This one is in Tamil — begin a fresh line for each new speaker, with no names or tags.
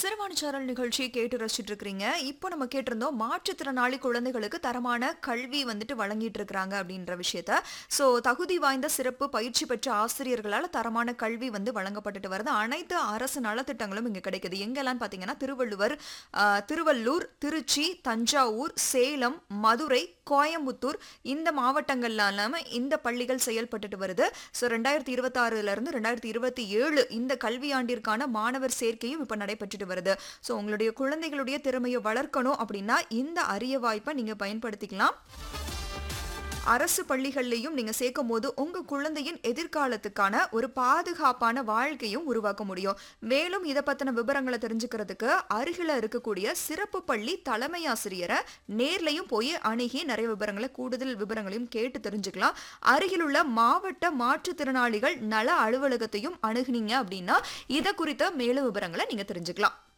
சிறுவாணிச்சாரல் நிகழ்ச்சியை கேட்டு ரசிச்சுட்டு இருக்கிறீங்க இப்போ நம்ம கேட்டிருந்தோம் மாற்றுத்திறனாளி குழந்தைகளுக்கு தரமான கல்வி வந்துட்டு வழங்கிட்டு இருக்கிறாங்க அப்படின்ற விஷயத்த ஸோ தகுதி வாய்ந்த சிறப்பு பயிற்சி பெற்ற ஆசிரியர்களால் தரமான கல்வி வந்து வழங்கப்பட்டுட்டு வருது அனைத்து அரசு நலத்திட்டங்களும் இங்கே கிடைக்குது எங்கெல்லாம் பார்த்தீங்கன்னா திருவள்ளுவர் ஆஹ், திருவள்ளூர் திருச்சி தஞ்சாவூர் சேலம் மதுரை கோயம்புத்தூர் இந்த மாவட்டங்கள்ல இல்லாம இந்த பள்ளிகள் செயல்பட்டுட்டு வருது ஸோ ரெண்டாயிரத்தி இருபத்தாறுல இருந்து ரெண்டாயிரத்தி இருபத்தி ஏழு இந்த கல்வியாண்டிற்கான மாணவர் சேர்க்கையும் இப்போ நடைபெற்றுட்டு வருது ஸோ உங்களுடைய குழந்தைகளுடைய திறமையை வளர்க்கணும் அப்படின்னா இந்த அரிய வாய்ப்பை நீங்க பயன்படுத்திக்கலாம் அரசு பள்ளிகள்லையும் நீங்க சேர்க்கும் போது உங்க குழந்தையின் எதிர்காலத்துக்கான ஒரு பாதுகாப்பான வாழ்க்கையும் உருவாக்க முடியும் மேலும் இதை பத்தின விவரங்களை தெரிஞ்சுக்கிறதுக்கு அருகில இருக்கக்கூடிய சிறப்பு பள்ளி தலைமை ஆசிரியரை நேர்லயும் போய் அணுகி நிறைய விவரங்களை கூடுதல் விவரங்களையும் கேட்டு தெரிஞ்சுக்கலாம் அருகிலுள்ள மாவட்ட மாற்றுத்திறனாளிகள் நல அலுவலகத்தையும் அணுகுனீங்க அப்படின்னா இதை குறித்த மேலும் விவரங்களை நீங்க தெரிஞ்சுக்கலாம்